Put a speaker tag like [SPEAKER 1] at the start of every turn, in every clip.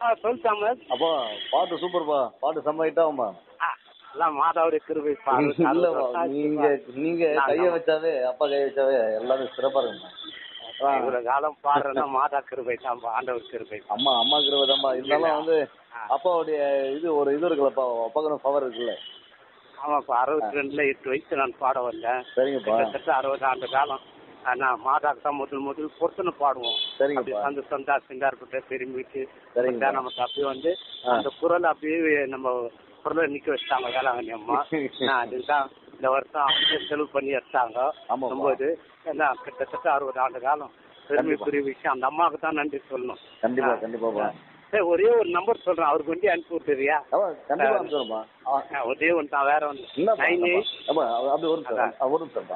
[SPEAKER 1] ஆ சொல் தாமஸ்
[SPEAKER 2] அப்பா பாட்டு சூப்பர்ப்பா பாட்டு செம்ம ஹிட்டாகும்பா
[SPEAKER 1] ஆ, எல்லாம் மாதாவுடைய கிருபை பா. அறுபது
[SPEAKER 2] இல்லப்பா
[SPEAKER 1] வருஷம் ஆச்சு
[SPEAKER 2] நீங்க
[SPEAKER 1] பா.
[SPEAKER 2] நீங்க
[SPEAKER 1] நான்
[SPEAKER 2] கைய வச்சாவே அப்பா கைய வச்சாவே எல்லாமே சிறப்பா இருக்குமா
[SPEAKER 1] இவ்வளவு காலம் பாடுறேன்னா மாதா கிருபை தான் ஆண்டவர் கிருபை
[SPEAKER 2] அம்மா அம்மா கிருபதாம்பா இருந்தாலும் வந்து
[SPEAKER 1] ஆ.
[SPEAKER 2] அப்பாவுடைய இது ஒரு இது இருக்குல்லப்பா அப்பாவுக்கு பவர் இருக்குல்ல
[SPEAKER 1] ஆமாப்பா அறுபத்தி ரெண்டுல எட்டு வயசு நான் பாட வந்தேன்
[SPEAKER 2] சரிங்கப்பா
[SPEAKER 1] கிட்டத்தட்ட அறுபது ஆண்டு காலம் ஆ, நான் மாதாக்கு தான் முதல் முதல் பொருத்தனை பாடுவோம்
[SPEAKER 2] சரிங்கப்பா.
[SPEAKER 1] அப்படி அந்த சொந்தா சிங்கார்கிட்ட பெருமிட்டு
[SPEAKER 2] சரிங்கப்பா.
[SPEAKER 1] நமக்கு அப்படியே வந்து
[SPEAKER 2] ஆ.
[SPEAKER 1] அந்த குரல் அப்படியே நம்ம குரலை நிக்க வச்சிட்டாங்க வேளாங்கண்ணி அம்மா நான் அதுதான் இந்த வருஷம் அப்படியே செலவு பண்ணி வச்சாங்க
[SPEAKER 2] ஆமாப்பா.
[SPEAKER 1] ஒன்பது ஏன்னா கிட்டத்தட்ட அறுபது ஆண்டு காலம் பெருமைக்குரிய விஷயம் அந்த அம்மாவுக்கு தான் நன்றி சொல்லணும்
[SPEAKER 2] கண்டிப்பா
[SPEAKER 1] ஆ.
[SPEAKER 2] கண்டிப்பாப்பா
[SPEAKER 1] சரி, ஒரே ஒரு நம்பர் சொல்றேன் அவருக்கு வண்டி அனுப்பி விட்டுறியா
[SPEAKER 2] அப்பா கண்டிப்பா அனுப்பிச்சுடும்பா
[SPEAKER 1] ஆ, ஒரே ஒன்று தான் வேற ஒன்று
[SPEAKER 2] என்னப்பா
[SPEAKER 1] நைன் எயிட்
[SPEAKER 2] அப்பா அப்படி ஒரு நிமிஷம்
[SPEAKER 1] அதான்.
[SPEAKER 2] ஆ, ஒரு நிமிஷம்ப்பா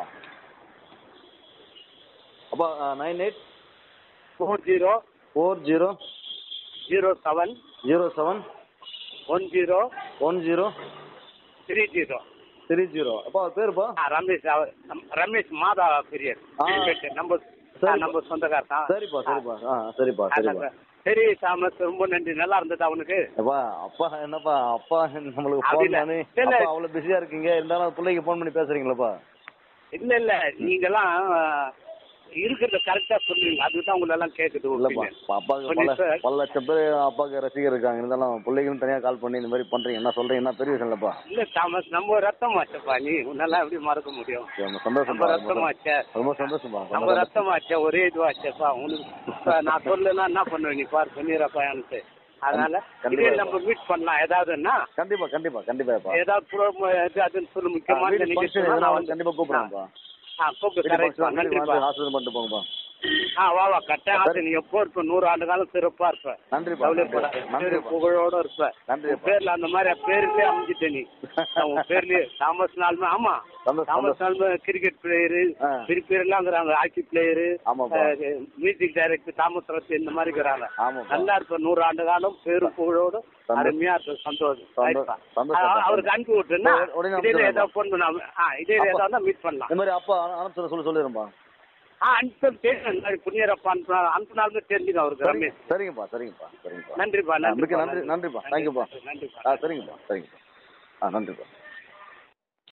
[SPEAKER 2] அப்பா nine eight
[SPEAKER 1] four zero
[SPEAKER 2] four zero
[SPEAKER 1] zero seven
[SPEAKER 2] zero seven
[SPEAKER 1] one zero
[SPEAKER 2] one zero
[SPEAKER 1] three zero
[SPEAKER 2] three zero அப்பா அவர் பேருப்பா
[SPEAKER 1] ஆ, ரமேஷ் அவர் நம்- ரமேஷ் மாதா பீரியட்
[SPEAKER 2] ஆ.
[SPEAKER 1] நம்ம
[SPEAKER 2] சரி.
[SPEAKER 1] நம்ம சொந்தக்கார் தான்
[SPEAKER 2] சரிப்பா சரிப்பா ஆ சரிப்பா சரிப்பா
[SPEAKER 1] சரி தாமஸ் ரொம்ப நன்றி நல்லா இருந்தது அவனுக்கு
[SPEAKER 2] அப்பா அப்பா என்னப்பா அப்பா நம்மளுக்கு
[SPEAKER 1] அப்படி
[SPEAKER 2] ஃபோன்
[SPEAKER 1] இல்ல.
[SPEAKER 2] பண்ணி
[SPEAKER 1] இல்ல.
[SPEAKER 2] அப்பா அவ்வளவு பிஸியா இருக்கீங்க இருந்தாலும் பிள்ளைக்கு ஃபோன் பண்ணி பேசுறீங்களாப்பா
[SPEAKER 1] இல்ல இல்ல நீங்கெல்லாம் ஆ, இருக்கிறத கரெக்டா சொல்லுவீங்க அதுதான் உங்களை எல்லாம் கேக்குது
[SPEAKER 2] இல்லப்பா
[SPEAKER 1] opinion.
[SPEAKER 2] இப்ப அப்பாவுக்கு
[SPEAKER 1] கொஞ்சம்
[SPEAKER 2] பல
[SPEAKER 1] சார்.
[SPEAKER 2] பல லட்சம் பேர் அப்பாவுக்கு ரசிகர் இருக்காங்க இருந்தாலும் பிள்ளைகளும் தனியா கால் பண்ணி இந்த மாதிரி பண்றீங்க என்ன சொல்றீங்க என்ன பெரிய விஷயம் இல்லப்பா
[SPEAKER 1] இல்ல தாமஸ் நம்ம ரத்தம் ஆச்சப்பா நீ உன்னெல்லாம் எப்படி மறக்க முடியும்
[SPEAKER 2] ரொம்ப சந்தோஷம்
[SPEAKER 1] நம்ம ரத்தம் ஆச்சே
[SPEAKER 2] ரொம்ப சந்தோஷமா
[SPEAKER 1] நம்ம ரத்தம் ஆச்சே ஒரே இதுவாச்சேப்பா உனக்கு இப்ப நான் சொல்லலாம் என்ன பண்ணுவேன் நீ பாரு பண்ணிடுறப்பா எனக்கு அதனால
[SPEAKER 2] கண்டிப்பா.
[SPEAKER 1] இதே நம்ம மீட் பண்ணலாம் ஏதாவதுன்னா
[SPEAKER 2] கண்டிப்பா கண்டிப்பா கண்டிப்பா
[SPEAKER 1] ஏதாவது ப்ரோமோ இது அதுன்னு சொல்லு முக்கியமான நிகழ்ச்சி நான்
[SPEAKER 2] கண்டிப்பா கூப்பிடுறேன்ப்பா
[SPEAKER 1] ஆ கூப்பிட்டு கரெக்ட்பா நன்றிப்பா
[SPEAKER 2] ஹாஸ்பிட்டல் பண்ணிட்டு போங்கப்பா
[SPEAKER 1] ஆ வா வா கரெக்டாக ஆசை நீ எப்போ இருப்ப நூறு ஆண்டு காலம் சிறப்பா இருப்ப
[SPEAKER 2] நன்றிப்பா
[SPEAKER 1] கவலைப்படாத பேரு
[SPEAKER 2] நன்றிப்பா
[SPEAKER 1] புகழோட இருப்ப உன்
[SPEAKER 2] நன்றிப்பா
[SPEAKER 1] பேர்ல அந்த மாதிரி பேர்லயே அமைஞ்சிட்ட நீ நான் உன் பேர்லயே தாமஸ் நாலுமே ஆமா
[SPEAKER 2] சந்தோஷம்,
[SPEAKER 1] தாமஸ் நாலுமே கிரிக்கெட் பிளேயரு
[SPEAKER 2] ஆ.
[SPEAKER 1] பெரிய பேர்லாங்கிறாங்க ஹாக்கி பிளேயரு
[SPEAKER 2] ஆமாப்பா
[SPEAKER 1] மியூசிக் டைரக்டர் தாமஸ் ரசி இந்த மாதிரி இருக்கிறாங்க
[SPEAKER 2] ஆமாப்பா
[SPEAKER 1] நல்லா இருப்ப நூறு ஆண்டு காலம் பேரு புகழோட
[SPEAKER 2] சந்தோஷம்.
[SPEAKER 1] அருமையா இருப்ப சந்தோஷம்
[SPEAKER 2] சந்தோஷம்.
[SPEAKER 1] ரைட்பா.
[SPEAKER 2] சந்தோஷம்.
[SPEAKER 1] ஆ, அவருக்கு அனுப்பி விட்டுருன்னா
[SPEAKER 2] உடனே
[SPEAKER 1] இதே
[SPEAKER 2] அனுப்பிச்சுடுறேன்.
[SPEAKER 1] ஏதாவது ஃபோன் பண்ண ஆ இதே
[SPEAKER 2] அப்பா.
[SPEAKER 1] ஏதாவது மீட் பண்ணலாம்
[SPEAKER 2] இந்த மாதிரி அப்பா அனுப்பிச்சு சொல்லி சொல்லிடுறேன்பா
[SPEAKER 1] ஆ அனுப்பி தெரியும் புண்ணியரப்பா அனுப்பினா அனுப்பினாலுமே தெரிஞ்சுங்க அவருக்கு
[SPEAKER 2] சரிங்க
[SPEAKER 1] ரமேஷ்
[SPEAKER 2] சரிங்கப்பா சரிங்கப்பா சரிங்கப்பா
[SPEAKER 1] நன்றிப்பா
[SPEAKER 2] மிக்க
[SPEAKER 1] நன்றிப்பா
[SPEAKER 2] நன்றி நன்றிப்பா தேங்க்யூப்பா
[SPEAKER 1] நன்றிப்பா
[SPEAKER 2] ஆ சரிங்கப்பா சரிங்கப்பா ஆ நன்றிப்பா